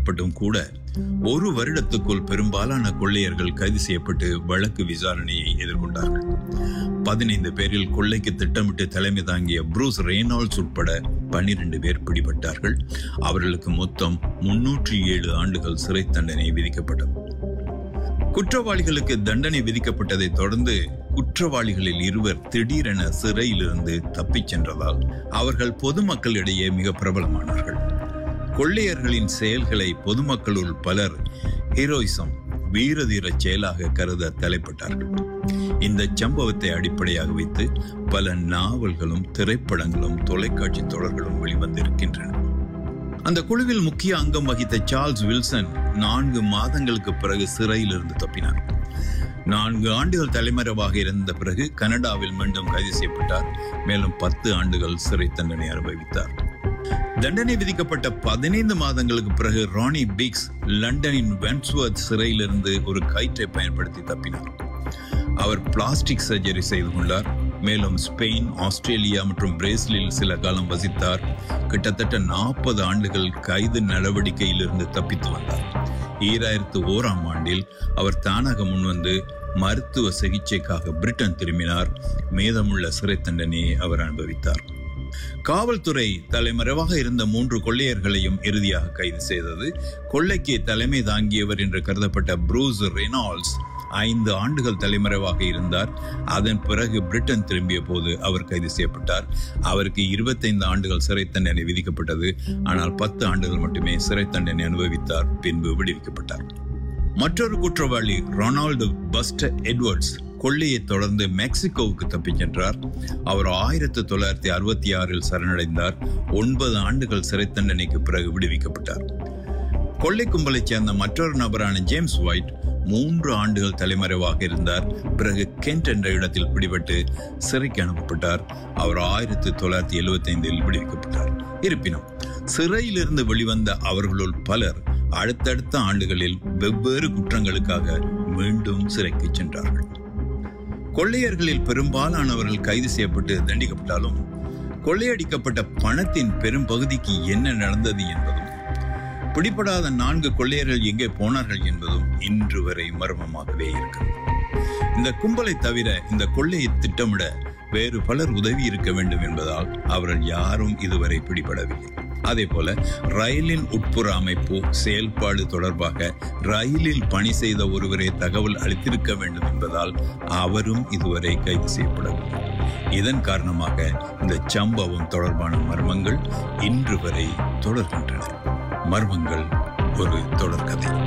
அமல்படுத்தப்பட்டும் கூட ஒரு வருடத்துக்குள் பெரும்பாலான கொள்ளையர்கள் கைது செய்யப்பட்டு வழக்கு விசாரணையை எதிர்கொண்டார்கள் பதினைந்து பேரில் கொள்ளைக்கு திட்டமிட்டு தலைமை தாங்கிய ப்ரூஸ் ரெய்னால்ட்ஸ் உட்பட பன்னிரண்டு பேர் பிடிபட்டார்கள் அவர்களுக்கு மொத்தம் முன்னூற்றி ஏழு ஆண்டுகள் சிறை தண்டனை விதிக்கப்பட்டது குற்றவாளிகளுக்கு தண்டனை விதிக்கப்பட்டதை தொடர்ந்து குற்றவாளிகளில் இருவர் திடீரென சிறையிலிருந்து தப்பிச் சென்றதால் அவர்கள் பொதுமக்களிடையே மிக பிரபலமானார்கள் கொள்ளையர்களின் செயல்களை பொதுமக்களுள் பலர் ஹீரோயிசம் வீரதீர செயலாக கருத தலைப்பட்டார்கள் இந்த சம்பவத்தை அடிப்படையாக வைத்து பல நாவல்களும் திரைப்படங்களும் தொலைக்காட்சி தொடர்களும் வெளிவந்திருக்கின்றன அந்த குழுவில் முக்கிய அங்கம் வகித்த சார்ல்ஸ் வில்சன் நான்கு மாதங்களுக்கு பிறகு சிறையிலிருந்து தப்பினார் நான்கு ஆண்டுகள் தலைமறைவாக இருந்த பிறகு கனடாவில் மீண்டும் கைது செய்யப்பட்டார் மேலும் பத்து ஆண்டுகள் சிறை தண்டனை அனுபவித்தார் தண்டனை விதிக்கப்பட்ட பதினைந்து மாதங்களுக்கு பிறகு ராணி பிக்ஸ் லண்டனின் வென்ஸ்வர்த் சிறையிலிருந்து ஒரு கயிற்றை பயன்படுத்தி தப்பினார் அவர் பிளாஸ்டிக் சர்ஜரி செய்து கொண்டார் மேலும் ஸ்பெயின் ஆஸ்திரேலியா மற்றும் பிரேசிலில் சில காலம் வசித்தார் கிட்டத்தட்ட நாற்பது ஆண்டுகள் கைது நடவடிக்கையிலிருந்து தப்பித்து வந்தார் ஈராயிரத்து ஓராம் ஆண்டில் அவர் தானாக முன்வந்து மருத்துவ சிகிச்சைக்காக பிரிட்டன் திரும்பினார் மீதமுள்ள சிறை தண்டனையை அவர் அனுபவித்தார் காவல்துறை தலைமறைவாக இருந்த மூன்று கொள்ளையர்களையும் இறுதியாக கைது செய்தது கொள்ளைக்கு தலைமை தாங்கியவர் என்று கருதப்பட்ட ப்ரூஸ் ரெனால்ட்ஸ் ஐந்து ஆண்டுகள் தலைமறைவாக இருந்தார் அதன் பிறகு பிரிட்டன் திரும்பிய போது அவர் கைது செய்யப்பட்டார் அவருக்கு இருபத்தைந்து ஆண்டுகள் சிறை தண்டனை விதிக்கப்பட்டது ஆனால் பத்து ஆண்டுகள் மட்டுமே சிறை தண்டனை அனுபவித்தார் பின்பு விடுவிக்கப்பட்டார் மற்றொரு குற்றவாளி ரொனால்டு பஸ்டர் எட்வர்ட்ஸ் கொள்ளையை தொடர்ந்து மெக்சிகோவுக்கு தப்பிச் சென்றார் அவர் ஆயிரத்தி தொள்ளாயிரத்தி அறுபத்தி ஆறில் சரணடைந்தார் ஒன்பது ஆண்டுகள் சிறை தண்டனைக்கு பிறகு விடுவிக்கப்பட்டார் கொள்ளை கும்பலைச் சேர்ந்த மற்றொரு நபரான ஜேம்ஸ் ஒயிட் மூன்று ஆண்டுகள் தலைமறைவாக இருந்தார் பிறகு கென்ட் என்ற இடத்தில் பிடிபட்டு சிறைக்கு அனுப்பப்பட்டார் அவர் ஆயிரத்தி தொள்ளாயிரத்தி எழுபத்தி ஐந்தில் விடுவிக்கப்பட்டார் இருப்பினும் சிறையிலிருந்து வெளிவந்த அவர்களுள் பலர் அடுத்தடுத்த ஆண்டுகளில் வெவ்வேறு குற்றங்களுக்காக மீண்டும் சிறைக்கு சென்றார்கள் கொள்ளையர்களில் பெரும்பாலானவர்கள் கைது செய்யப்பட்டு தண்டிக்கப்பட்டாலும் கொள்ளையடிக்கப்பட்ட பணத்தின் பெரும் பகுதிக்கு என்ன நடந்தது என்பதும் பிடிபடாத நான்கு கொள்ளையர்கள் எங்கே போனார்கள் என்பதும் இன்று வரை மர்மமாகவே இருக்கிறது இந்த கும்பலை தவிர இந்த கொள்ளையை திட்டமிட வேறு பலர் உதவி இருக்க வேண்டும் என்பதால் அவர்கள் யாரும் இதுவரை பிடிபடவில்லை அதே போல ரயிலின் உட்புற அமைப்பு செயல்பாடு தொடர்பாக ரயிலில் பணி செய்த ஒருவரை தகவல் அளித்திருக்க வேண்டும் என்பதால் அவரும் இதுவரை கைது செய்யப்படவில்லை இதன் காரணமாக இந்த சம்பவம் தொடர்பான மர்மங்கள் இன்று வரை தொடர்கின்றன மர்மங்கள் ஒரு தொடர்கதை